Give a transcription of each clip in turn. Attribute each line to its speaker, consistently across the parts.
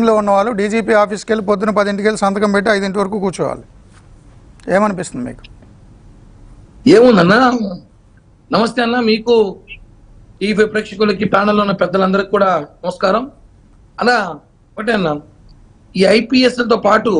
Speaker 1: పోస్టింగ్లో ఉన్న వాళ్ళు డీజీపీ ఆఫీస్కి వెళ్ళి పొద్దున పదింటికి వెళ్ళి సంతకం పెట్టి ఐదింటి వరకు కూర్చోవాలి ఏమనిపిస్తుంది మీకు
Speaker 2: ఏముందన్నా నమస్తే అన్న మీకు టీవీ ప్రేక్షకులకి ప్యానల్లో ఉన్న పెద్దలందరికీ కూడా నమస్కారం అలా ఒకటే అన్న ఈ ఐపీఎస్ తో పాటు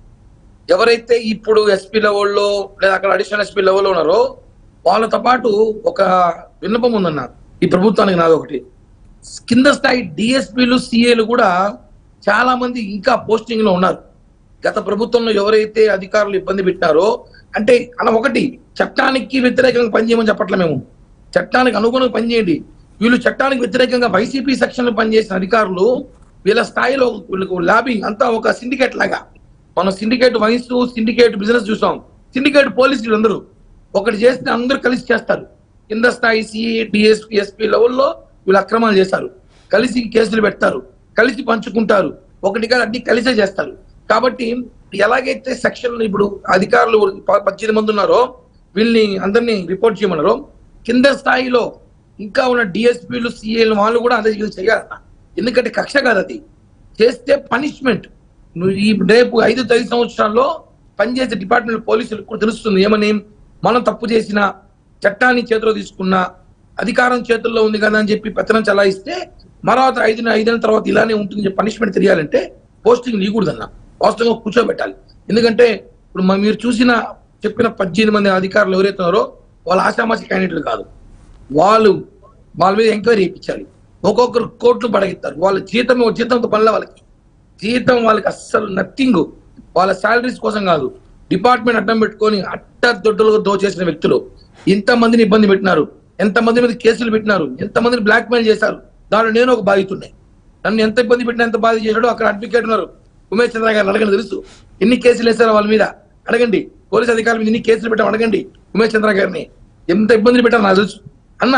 Speaker 2: ఎవరైతే ఇప్పుడు ఎస్పీ లెవెల్లో లేదా అక్కడ అడిషనల్ ఎస్పీ లెవెల్లో ఉన్నారో వాళ్ళతో పాటు ఒక విన్నపం ఉందన్న ఈ ప్రభుత్వానికి నాది ఒకటి కింద స్థాయి డిఎస్పీలు సిఏలు కూడా చాలా మంది ఇంకా పోస్టింగ్ లో ఉన్నారు గత ప్రభుత్వంలో ఎవరైతే అధికారులు ఇబ్బంది పెట్టినారో అంటే అలా ఒకటి చట్టానికి వ్యతిరేకంగా పనిచేయమని చెప్పట్లే మేము చట్టానికి అనుగుణంగా పనిచేయండి వీళ్ళు చట్టానికి వ్యతిరేకంగా వైసీపీ సెక్షన్ లో పనిచేసిన అధికారులు వీళ్ళ స్థాయిలో వీళ్ళకు లాబింగ్ అంతా ఒక సిండికేట్ లాగా మనం సిండికేట్ వైన్స్ సిండికేట్ బిజినెస్ చూసాం సిండికేట్ పోలీసులు అందరూ ఒకటి చేస్తే అందరూ కలిసి చేస్తారు కింద స్థాయి సిఏ డిఎస్పీ ఎస్పీ లెవెల్లో వీళ్ళు అక్రమాలు చేశారు కలిసి కేసులు పెడతారు కలిసి పంచుకుంటారు ఒకటి కాదు అన్ని కలిసే చేస్తారు కాబట్టి ఎలాగైతే సెక్షన్ ఇప్పుడు అధికారులు ప- పద్దెనిమిది మంది ఉన్నారో వీళ్ళని అందరినీ రిపోర్ట్ చేయమన్నారో కింద స్థాయిలో ఇంకా ఉన్న డిఎస్పీలు సిఏలు వాళ్ళు కూడా అదే చేయాలి ఎందుకంటే కక్ష కాదు అది చేస్తే పనిష్మెంట్ నువ్వు ఈ రేపు ఐదు ఐదు సంవత్సరాల్లో పనిచేసే డిపార్ట్మెంట్ పోలీసులకు కూడా తెలుస్తుంది ఏమని మనం తప్పు చేసిన చట్టాన్ని చేతిలో తీసుకున్న అధికారం చేతుల్లో ఉంది కదా అని చెప్పి పెత్తనం చలాయిస్తే మరొక ఐదు ఐదేళ్ళ తర్వాత ఇలానే ఉంటుంది పనిష్మెంట్ తెలియాలంటే పోస్టింగ్ నీకూడదన్న వాస్తవంగా కూర్చోబెట్టాలి ఎందుకంటే ఇప్పుడు మ- మీరు చూసిన చెప్పిన పద్దెనిమిది మంది అధికారులు ఎవరైతే ఉన్నారో వాళ్ళ ఆశామాసి క్యాండిడేట్లు కాదు వాళ్ళు వాళ్ళ మీద ఎంక్వైరీ చేయించాలి ఒక్కొక్కరు కోట్లు పడగిస్తారు వాళ్ళ జీతం జీతంతో పనిలే వాళ్ళకి జీతం వాళ్ళకి అస్సలు నథింగ్ వాళ్ళ శాలరీస్ కోసం కాదు డిపార్ట్మెంట్ అడ్డం పెట్టుకొని అట్టదొడ్డులుగా దోచేసిన వ్యక్తులు ఎంత మందిని ఇబ్బంది పెట్టినారు ఎంత మంది మీద కేసులు పెట్టినారు ఎంత మందిని బ్లాక్ మెయిల్ చేశారు దాంట్లో నేను ఒక బాధితుడిని నన్ను ఎంత ఇబ్బంది పెట్టినా ఎంత బాధ చేశాడో అక్కడ అడ్వకేట్ ఉన్నారు ఉమేష్ చంద్ర గారు అడగండి తెలుసు ఎన్ని కేసులు వేశారో వాళ్ళ మీద అడగండి పోలీస్ అధికారుల మీద ఎన్ని కేసులు పెట్టాం అడగండి ఉమేష్ చంద్ర గారిని ఎంత ఇబ్బందులు పెట్టారో నాకు తెలుసు అన్న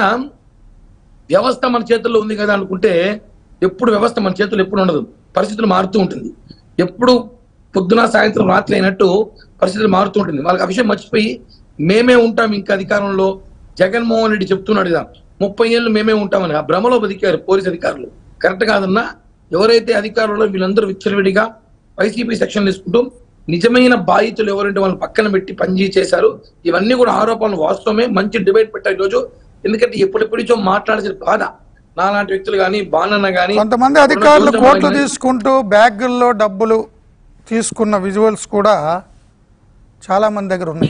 Speaker 2: వ్యవస్థ మన చేతుల్లో ఉంది కదా అనుకుంటే ఎప్పుడు వ్యవస్థ మన చేతుల్లో ఎప్పుడు ఉండదు పరిస్థితులు మారుతూ ఉంటుంది ఎప్పుడు పొద్దున సాయంత్రం రాత్రి అయినట్టు పరిస్థితులు మారుతూ ఉంటుంది వాళ్ళకి ఆ విషయం మర్చిపోయి మేమే ఉంటాం ఇంకా అధికారంలో జగన్మోహన్ రెడ్డి చెప్తున్నాడు కదా ముప్పై ఏళ్ళు మేమే ఉంటామని ఆ భ్రమలో బతికారు పోలీస్ అధికారులు కరెక్ట్ కాదన్నా ఎవరైతే అధికారులు వీళ్ళందరూ విచ్చలవిడిగా వైసీపీ సెక్షన్ తీసుకుంటూ నిజమైన బాధితులు ఎవరంటే వాళ్ళని పక్కన పెట్టి పనిచేసి చేశారు ఇవన్నీ కూడా ఆరోపణలు వాస్తవమే మంచి డిబేట్ పెట్టారు ఈరోజు ఎందుకంటే ఎప్పుడెప్పుడిచో మాట్లాడాల్సిన బాధ నాలాంటి వ్యక్తులు కానీ బాణన్న కానీ
Speaker 1: కొంతమంది అధికారులు కోట్లు తీసుకుంటూ బ్యాగుల్లో డబ్బులు తీసుకున్న విజువల్స్ కూడా చాలా మంది దగ్గర ఉన్నాయి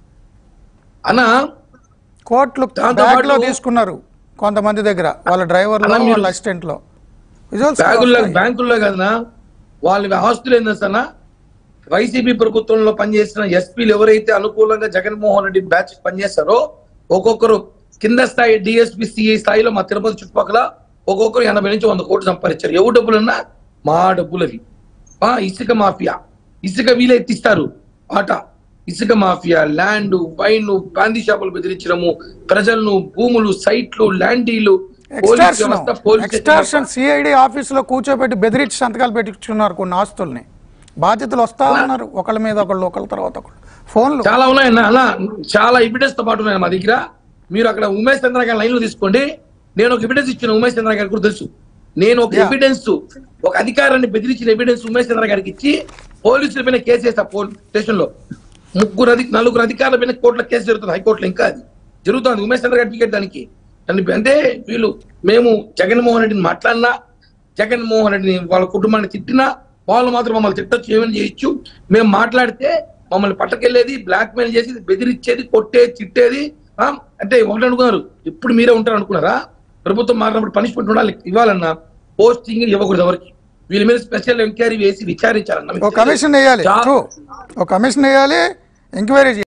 Speaker 2: అన్న
Speaker 1: కోట్లు
Speaker 2: దాంతో
Speaker 1: బ్యాగ్లో
Speaker 2: పాటు-
Speaker 1: తీసుకున్నారు కొంతమంది దగ్గర వాళ్ళ డ్రైవర్లో వాళ్ళ
Speaker 2: మీరు-
Speaker 1: అసిస్టెంట్లో విజువల్స్
Speaker 2: బ్యాంకుల్లో బ్యాంకుల్లో కదనా వాళ్ళ ఆస్తులు ఏంటన్నా వైసీపీ ప్రభుత్వంలో పనిచేసిన ఎస్పీలు ఎవరైతే అనుకూలంగా జగన్మోహన్ రెడ్డి బ్యాచ్ పనిచేస్తారో ఒక్కొక్కరు కింద స్థాయి డిఎస్పీ సిఐ స్థాయిలో మా తిరుపతి చుట్టుపక్కల ఒక్కొక్కరు ఎనభై నుంచి వంద కోట్లు సంపాదించారు ఎవరు డబ్బులున్నా మా డబ్బులు అవి ఆ ఇసుక మాఫియా ఇసుక వీలే ఎత్తిస్తారు ఆట ఇసుక మాఫియా ల్యాండ్ వైన్ గాంధీ షాపులు బెదిరించడము ప్రజలను భూములు సైట్లు ల్యాండీలు పోలీస్
Speaker 1: ఎక్స్టార్షన్
Speaker 2: వ్యవస్థ పోలీస్
Speaker 1: ఎక్స్టార్షన్ సిఐడి ఆఫీసులో కూర్చోబెట్టి బెదిరించి సంతకాలు పెట్టించున్నారు కొన్ని ఆస్తుల్ని బాధ్యతలు వస్తా ఉన్నారు ఒకళ్ళ మీద ఒకళ్ళు ఒకళ్ళ తర్వాత ఒకళ్ళు ఫోన్లు
Speaker 2: చాలా ఉన్నాయన్న అలా చాలా ఎవిడెన్స్ తో పాటు ఉన్నాయి మా దగ్గర మీరు అక్కడ ఉమేష్ చంద్ర గారి లైన్ లో తీసుకోండి నేను ఒక ఎవిడెన్స్ ఇచ్చిన ఉమేష్ చంద్ర గారికి కూడా తెలుసు నేను ఒక
Speaker 1: Yeah.
Speaker 2: ఎవిడెన్స్ ఒక అధికారాన్ని బెదిరించిన ఎవిడెన్స్ ఉమేష్ చంద్ర గారికి ఇచ్చి పోలీసుల పైన కేసు వేస్తా పోలీస్ స్టేషన్ లో ముగ్గురు అధి నలుగురు అధికారుల పైన కోర్టులో కేసు జరుగుతుంది హైకోర్టులో ఇంకా అది జరుగుతుంది ఉమేష్ చంద్ర గారి టికెట్ దానికి దాన్ని అంటే వీళ్ళు మేము జగన్మోహన్ రెడ్డిని మాట్లాడినా జగన్మోహన్ రెడ్డిని వాళ్ళ కుటుంబాన్ని తిట్టినా వాళ్ళు మాత్రం మమ్మల్ని తిట్టొచ్చు ఏమైనా చేయొచ్చు మేము మాట్లాడితే మమ్మల్ని పట్టకెళ్ళేది బ్లాక్ మెయిల్ చేసి బెదిరించేది కొట్టేది తిట్టేది ఆ, అంటే ఒకటి అనుకున్నారు ఇప్పుడు మీరే ఉంటారు అనుకున్నారా ప్రభుత్వం మారినప్పుడు పనిష్మెంట్ ఉండాలి ఇవ్వాలన్నా పోస్టింగ్ ఇవ్వకూడదు ఎవరికి వీళ్ళ మీద స్పెషల్ ఎంక్వైరీ వేసి విచారించాలన్న
Speaker 1: ఒక కమిషన్ వేయాలి
Speaker 2: చా-
Speaker 1: ట్రూ ఒక కమిషన్ వేయాలి ఎంక్వైరీ